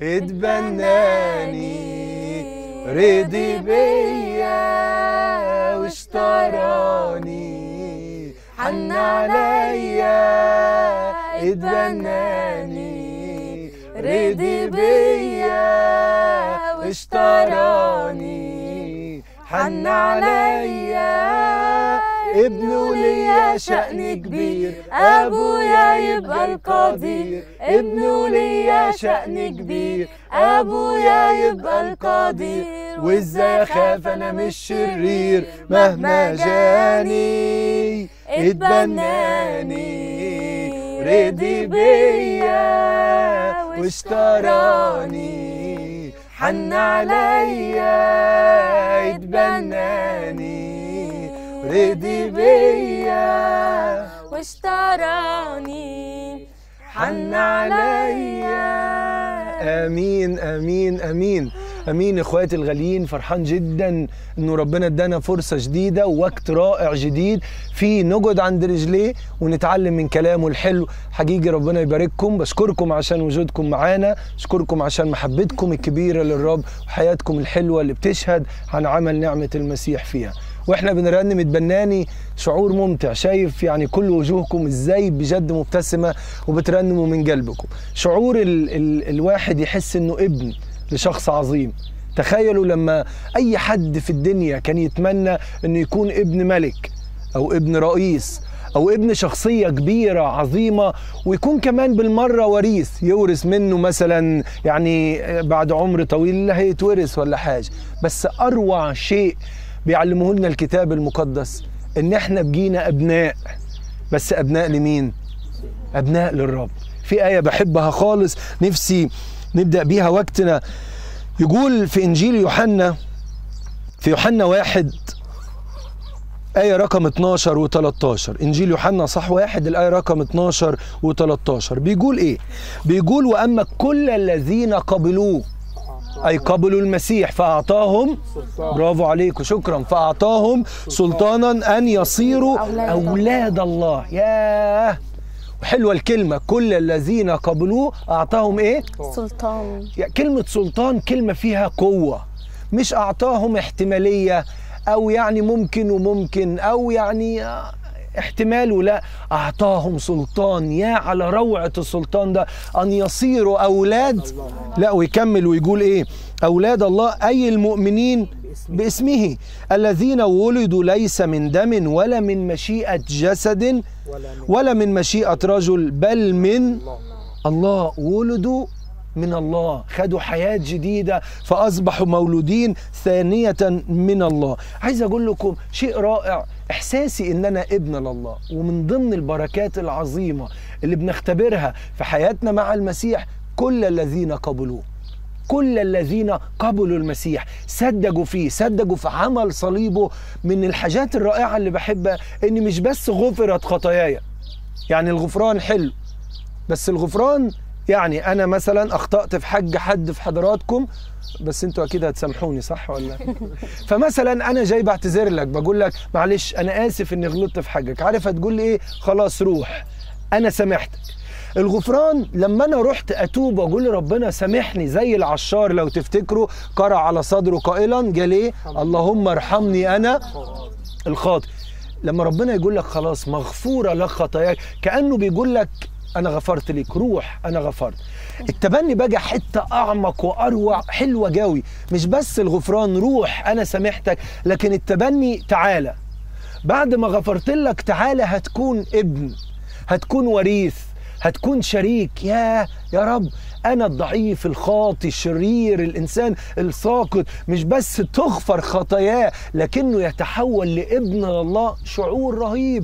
اتبناني رضي بيا واشتراني حن عليا اتبناني رضي بيا واشتراني حن عليا ابنه ليا شأن كبير أبويا يبقى القدير ابنه ليا شأن كبير أبويا يبقى القدير وإزاي أخاف أنا مش شرير مهما جاني اتبناني رضي بيا واشتراني حن عليا اتبناني رضي بيا واشتراني حن عليا امين امين امين امين اخواتي الغاليين فرحان جدا انه ربنا ادانا فرصه جديده ووقت رائع جديد في نقعد عند رجليه ونتعلم من كلامه الحلو حقيقي ربنا يبارككم بشكركم عشان وجودكم معانا بشكركم عشان محبتكم الكبيره للرب وحياتكم الحلوه اللي بتشهد عن عمل نعمه المسيح فيها واحنا بنرنم اتبناني شعور ممتع شايف يعني كل وجوهكم ازاي بجد مبتسمه وبترنموا من قلبكم شعور ال ال الواحد يحس انه ابن لشخص عظيم تخيلوا لما اي حد في الدنيا كان يتمنى انه يكون ابن ملك او ابن رئيس او ابن شخصيه كبيره عظيمه ويكون كمان بالمره وريث يورث منه مثلا يعني بعد عمر طويل لا هيتورث ولا حاجه بس اروع شيء بيعلمه لنا الكتاب المقدس ان احنا بقينا ابناء بس ابناء لمين ابناء للرب في ايه بحبها خالص نفسي نبدا بيها وقتنا يقول في انجيل يوحنا في يوحنا واحد آية رقم 12 و13 إنجيل يوحنا صح واحد الآية رقم 12 و13 بيقول إيه؟ بيقول وأما كل الذين قبلوه أي قبلوا المسيح فأعطاهم برافو عليكم شكرا فأعطاهم سلطانا أن يصيروا أولاد الله ياه وحلوة الكلمة كل الذين قبلوه أعطاهم إيه؟ سلطان يعني كلمة سلطان كلمة فيها قوة مش أعطاهم احتمالية أو يعني ممكن وممكن أو يعني احتمال ولا أعطاهم سلطان يا على روعة السلطان ده أن يصيروا أولاد لا ويكمل ويقول إيه أولاد الله أي المؤمنين باسمه الذين ولدوا ليس من دم ولا من مشيئة جسد ولا من مشيئة رجل بل من الله ولدوا من الله خدوا حياة جديدة فأصبحوا مولودين ثانية من الله عايز أقول لكم شيء رائع إحساسي إن أنا ابن لله ومن ضمن البركات العظيمة اللي بنختبرها في حياتنا مع المسيح كل الذين قبلوه كل الذين قبلوا المسيح صدقوا فيه صدقوا في عمل صليبه من الحاجات الرائعة اللي بحبها إن مش بس غفرت خطاياي يعني الغفران حلو بس الغفران يعني انا مثلا اخطات في حق حد في حضراتكم بس انتوا اكيد هتسامحوني صح ولا فمثلا انا جاي بعتذر لك بقول لك معلش انا اسف اني غلطت في حقك عارف هتقول لي ايه خلاص روح انا سامحتك الغفران لما انا رحت اتوب واقول لربنا سامحني زي العشار لو تفتكروا قرع على صدره قائلا قال ايه اللهم ارحمني انا الخاطئ لما ربنا يقول لك خلاص مغفوره لك خطاياك كانه بيقول لك انا غفرت ليك روح انا غفرت التبني بقى حته اعمق واروع حلوه قوي مش بس الغفران روح انا سامحتك لكن التبني تعالى بعد ما غفرت لك تعالى هتكون ابن هتكون وريث هتكون شريك يا يا رب انا الضعيف الخاطي الشرير الانسان الساقط مش بس تغفر خطاياه لكنه يتحول لابن الله شعور رهيب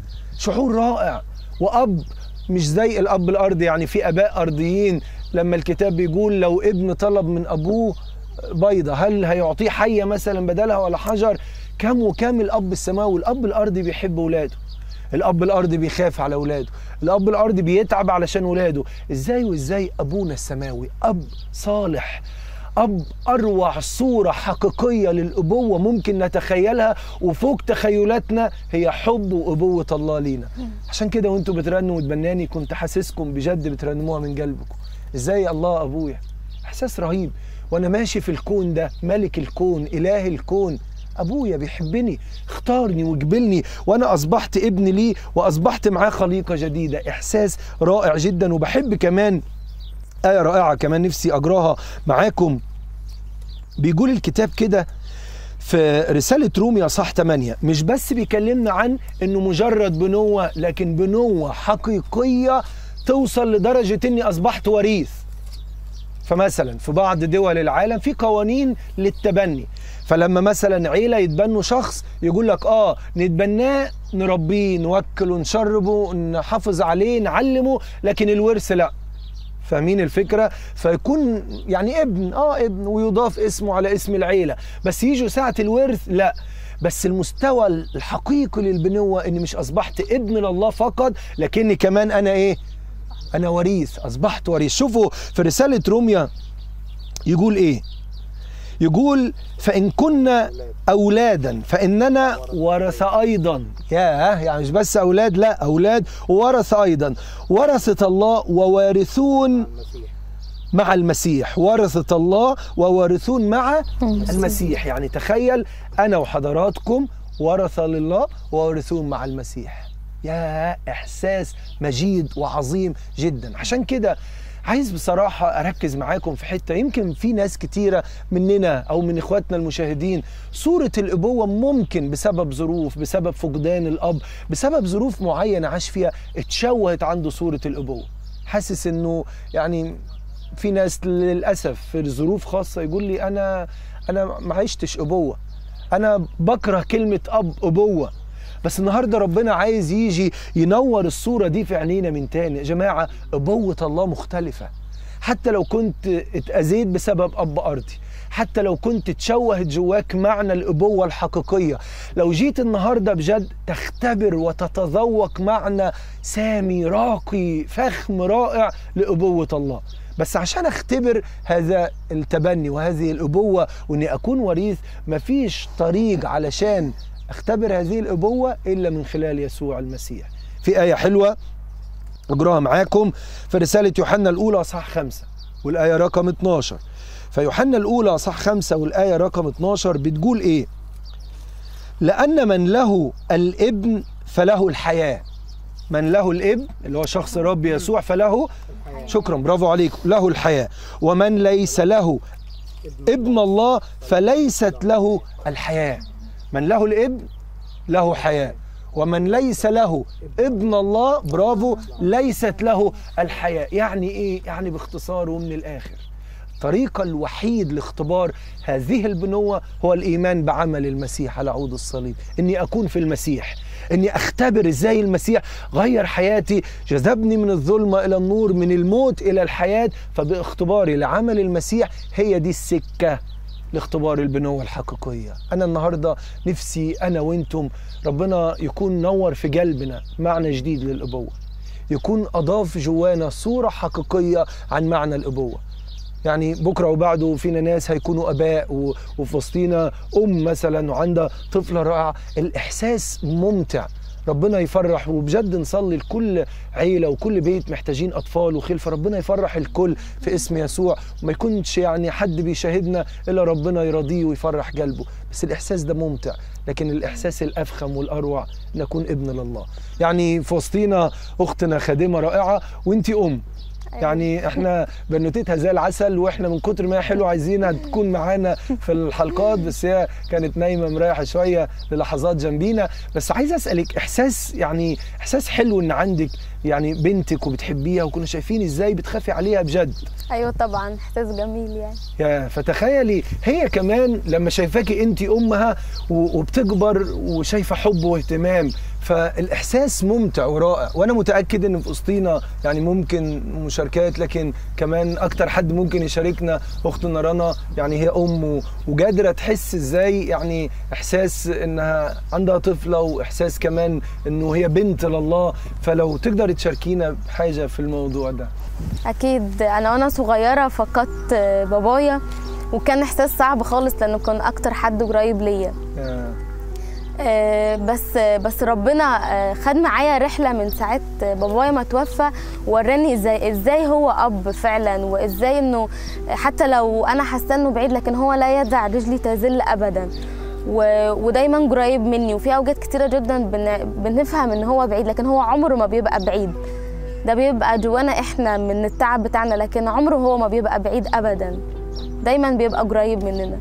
شعور رائع واب مش زي الاب الارضي يعني في اباء ارضيين لما الكتاب بيقول لو ابن طلب من ابوه بيضة هل هيعطيه حية مثلا بدلها ولا حجر كم وكم الاب السماوي الاب الارضي بيحب ولاده الاب الارضي بيخاف على اولاده الاب الارضي بيتعب علشان ولاده ازاي وازاي ابونا السماوي اب صالح اب اروع صوره حقيقيه للابوه ممكن نتخيلها وفوق تخيلاتنا هي حب وابوه الله لينا عشان كده وانتوا بترنوا وتبناني كنت حاسسكم بجد بترنموها من قلبكم ازاي الله ابويا احساس رهيب وانا ماشي في الكون ده ملك الكون اله الكون ابويا بيحبني اختارني وجبلني وانا اصبحت ابن ليه واصبحت معاه خليقه جديده احساس رائع جدا وبحب كمان ايه رائعه كمان نفسي اجراها معاكم بيقول الكتاب كده في رسالة روميا صح 8 مش بس بيكلمنا عن انه مجرد بنوة لكن بنوة حقيقية توصل لدرجة اني اصبحت وريث فمثلا في بعض دول العالم في قوانين للتبني فلما مثلا عيله يتبنوا شخص يقول لك اه نتبناه نربيه نوكله نشربه نحافظ عليه نعلمه لكن الورث لا فاهمين الفكره فيكون يعني ابن اه ابن ويضاف اسمه على اسم العيله بس يجوا ساعه الورث لا بس المستوى الحقيقي للبنوه اني مش اصبحت ابن لله فقط لكني كمان انا ايه انا وريث اصبحت وريث شوفوا في رساله روميا يقول ايه يقول فإن كنا أولادا فإننا ورث أيضا ياه يعني مش بس أولاد لا أولاد ورث أيضا ورثة الله ووارثون مع المسيح ورثة الله ووارثون مع المسيح يعني تخيل أنا وحضراتكم ورثة لله ووارثون مع المسيح يا إحساس مجيد وعظيم جدا عشان كده عايز بصراحة أركز معاكم في حتة يمكن في ناس كتيرة مننا أو من إخواتنا المشاهدين صورة الأبوة ممكن بسبب ظروف بسبب فقدان الأب بسبب ظروف معينة عاش فيها اتشوهت عنده صورة الأبوة حاسس إنه يعني في ناس للأسف في ظروف خاصة يقول لي أنا أنا ما عشتش أبوة أنا بكره كلمة أب أبوة بس النهارده ربنا عايز يجي ينور الصوره دي في عينينا من تاني يا جماعه ابوه الله مختلفه حتى لو كنت اتاذيت بسبب اب ارضي حتى لو كنت تشوهت جواك معنى الابوه الحقيقيه لو جيت النهارده بجد تختبر وتتذوق معنى سامي راقي فخم رائع لابوه الله بس عشان اختبر هذا التبني وهذه الابوه واني اكون وريث مفيش طريق علشان اختبر هذه الابوه الا من خلال يسوع المسيح. في ايه حلوه اقراها معاكم في رساله يوحنا الاولى صح خمسة والايه رقم 12 فيوحنا الاولى صح خمسة والايه رقم 12 بتقول ايه؟ لان من له الابن فله الحياه. من له الابن اللي هو شخص الرب يسوع فله شكرا برافو عليكم له الحياه ومن ليس له ابن الله فليست له الحياه. من له الابن له حياة ومن ليس له ابن الله برافو ليست له الحياة يعني ايه يعني باختصار ومن الاخر الطريقة الوحيد لاختبار هذه البنوة هو الإيمان بعمل المسيح على عود الصليب إني أكون في المسيح إني أختبر إزاي المسيح غير حياتي جذبني من الظلمة إلى النور من الموت إلى الحياة فباختباري لعمل المسيح هي دي السكة لاختبار البنوة الحقيقية أنا النهاردة نفسي أنا وإنتم ربنا يكون نور في قلبنا معنى جديد للأبوة يكون أضاف جوانا صورة حقيقية عن معنى الأبوة يعني بكرة وبعده فينا ناس هيكونوا أباء وفي وسطينا أم مثلا وعندها طفلة رائعة الإحساس ممتع ربنا يفرح وبجد نصلي لكل عيله وكل بيت محتاجين اطفال وخلفه ربنا يفرح الكل في اسم يسوع وما يكونش يعني حد بيشاهدنا الا ربنا يرضيه ويفرح قلبه بس الاحساس ده ممتع لكن الاحساس الافخم والاروع نكون ابن لله يعني في وسطينا اختنا خادمه رائعه وانت ام يعني احنا بنوتتها زي العسل واحنا من كتر ما هي حلوه عايزينها تكون معانا في الحلقات بس هي كانت نايمه مريحه شويه للحظات جنبينا بس عايز اسالك احساس يعني احساس حلو ان عندك يعني بنتك وبتحبيها وكنا شايفين ازاي بتخافي عليها بجد ايوه طبعا احساس جميل يعني يا فتخيلي هي كمان لما شايفاكي انت امها وبتكبر وشايفه حب واهتمام فالاحساس ممتع ورائع وانا متاكد ان في وسطينا يعني ممكن مشاركات لكن كمان اكتر حد ممكن يشاركنا اختنا رنا يعني هي ام وقادره تحس ازاي يعني احساس انها عندها طفله واحساس كمان انه هي بنت لله فلو تقدر تشاركينا بحاجه في الموضوع ده اكيد انا وانا صغيره فقدت بابايا وكان احساس صعب خالص لانه كان اكتر حد قريب ليا آه، بس بس ربنا آه، خد معايا رحله من ساعات بابايا ما توفى وراني ازاي ازاي هو اب فعلا وازاي انه حتى لو انا حاسه انه بعيد لكن هو لا يدع رجلي تزل ابدا و- ودايما قريب مني وفي اوقات كتيره جدا بن- بنفهم ان هو بعيد لكن هو عمره ما بيبقى بعيد ده بيبقى جوانا احنا من التعب بتاعنا لكن عمره هو ما بيبقى بعيد ابدا دايما بيبقى قريب مننا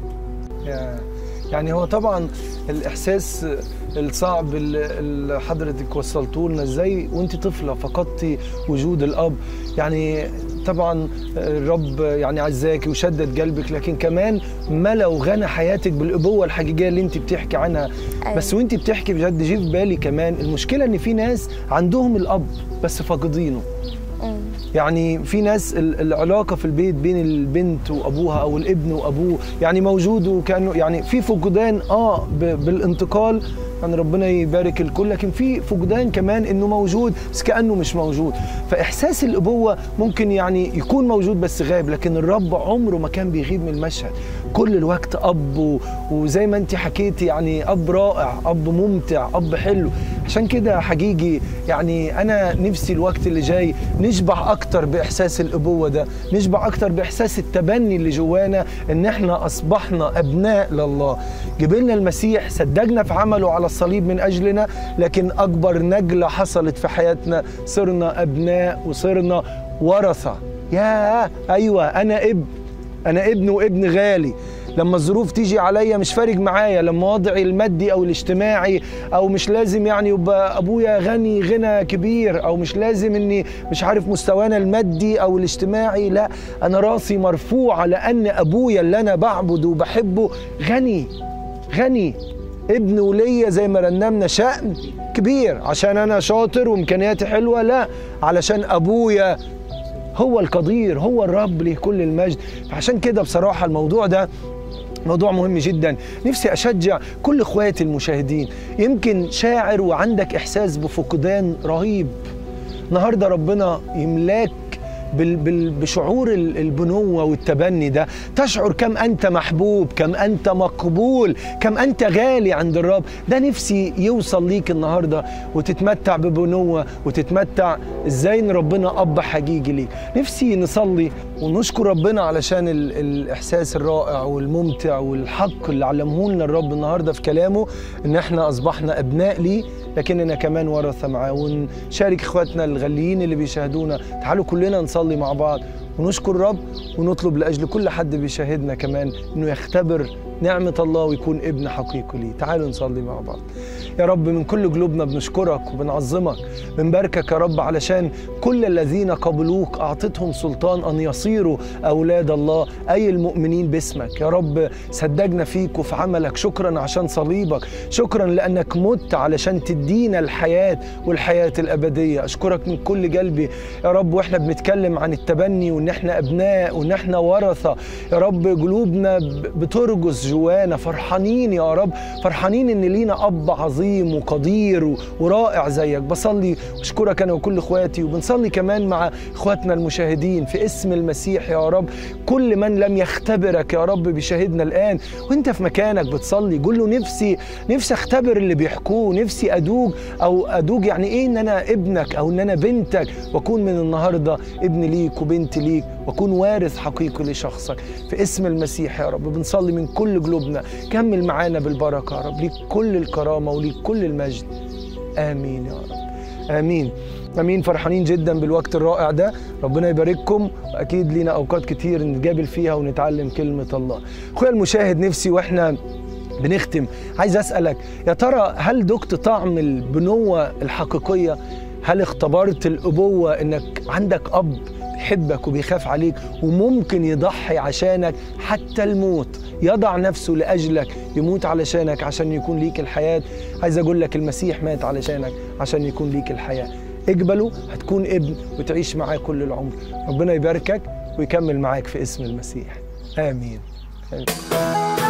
يا- يعني هو طبعا الاحساس الصعب اللي اللي حضرتك وصلته لنا ازاي وانت طفله فقدتي وجود الاب يعني طبعا الرب يعني عزاكي وشدد قلبك لكن كمان ملا وغنى حياتك بالابوه الحقيقيه اللي انت بتحكي عنها أيوة. بس وانت بتحكي بجد جه في بالي كمان المشكله ان في ناس عندهم الاب بس فاقدينه مم. يعني في ناس ال- العلاقه في البيت بين البنت وابوها او الابن وابوه يعني موجود وكانه يعني في فقدان اه ب- بالانتقال يعني ربنا يبارك الكل لكن في فقدان كمان انه موجود بس كانه مش موجود فاحساس الابوه ممكن يعني يكون موجود بس غايب لكن الرب عمره ما كان بيغيب من المشهد كل الوقت اب و- وزي ما انت حكيتي يعني اب رائع اب ممتع اب حلو عشان كده حقيقي يعني انا نفسي الوقت اللي جاي نشبع اكتر باحساس الابوه ده نشبع اكتر باحساس التبني اللي جوانا ان احنا اصبحنا ابناء لله جبلنا المسيح صدقنا في عمله على الصليب من اجلنا لكن اكبر نجله حصلت في حياتنا صرنا ابناء وصرنا ورثه يا ايوه انا ابن انا ابن وابن غالي لما الظروف تيجي عليا مش فارق معايا لما وضعي المادي او الاجتماعي او مش لازم يعني يبقى ابويا غني غنى كبير او مش لازم اني مش عارف مستوانا المادي او الاجتماعي لا انا راسي مرفوعه لان ابويا اللي انا بعبده وبحبه غني غني ابن وليا زي ما رنمنا شأن كبير عشان انا شاطر وامكانياتي حلوه لا علشان ابويا هو القدير هو الرب ليه كل المجد فعشان كده بصراحة الموضوع ده موضوع مهم جدا نفسي أشجع كل إخواتي المشاهدين يمكن شاعر وعندك إحساس بفقدان رهيب النهاردة ربنا يملاك بال بال بشعور ال- البنوة والتبني ده تشعر كم أنت محبوب كم أنت مقبول كم أنت غالي عند الرب ده نفسي يوصل ليك النهاردة وتتمتع ببنوة وتتمتع إزاي إن ربنا أب حقيقي ليك نفسي نصلي ونشكر ربنا علشان ال الإحساس الرائع والممتع والحق اللي علمه لنا الرب النهاردة في كلامه إن إحنا أصبحنا أبناء ليه لكننا كمان ورثة معاه ونشارك إخواتنا الغاليين اللي بيشاهدونا تعالوا كلنا نصلي مع بعض ونشكر الرب ونطلب لأجل كل حد بيشاهدنا كمان إنه يختبر نعمة الله ويكون ابن حقيقي ليه تعالوا نصلي مع بعض يا رب من كل قلوبنا بنشكرك وبنعظمك بنباركك يا رب علشان كل الذين قبلوك أعطتهم سلطان أن يصيروا أولاد الله أي المؤمنين باسمك يا رب صدقنا فيك وفي عملك شكرا عشان صليبك شكرا لأنك مت علشان تدينا الحياة والحياة الأبدية أشكرك من كل قلبي يا رب وإحنا بنتكلم عن التبني وإن إحنا أبناء وإن إحنا ورثة يا رب قلوبنا ب- بترجس جوانا فرحانين يا رب فرحانين إن لينا أب عظيم وقدير و- ورائع زيك بصلي واشكرك أنا وكل إخواتي وبنصلي كمان مع إخواتنا المشاهدين في اسم المسيح يا رب كل من لم يختبرك يا رب بيشاهدنا الآن وانت في مكانك بتصلي قول له نفسي نفسي اختبر اللي بيحكوه نفسي ادوج او ادوج يعني ايه ان انا ابنك او ان انا بنتك واكون من النهارده ابن ليك وبنت ليك واكون وارث حقيقي لشخصك في اسم المسيح يا رب بنصلي من كل قلوبنا كمل معانا بالبركه يا رب ليك كل الكرامه وليك كل المجد امين يا رب امين امين فرحانين جدا بالوقت الرائع ده ربنا يبارككم واكيد لينا اوقات كتير نتقابل فيها ونتعلم كلمه الله اخويا المشاهد نفسي واحنا بنختم عايز اسالك يا ترى هل دقت طعم البنوه الحقيقيه هل اختبرت الابوه انك عندك اب بيحبك وبيخاف عليك وممكن يضحي عشانك حتى الموت يضع نفسه لاجلك يموت علشانك عشان يكون ليك الحياه عايز اقول لك المسيح مات علشانك عشان يكون ليك الحياه اقبله هتكون ابن وتعيش معاه كل العمر ربنا يباركك ويكمل معاك في اسم المسيح امين, آمين.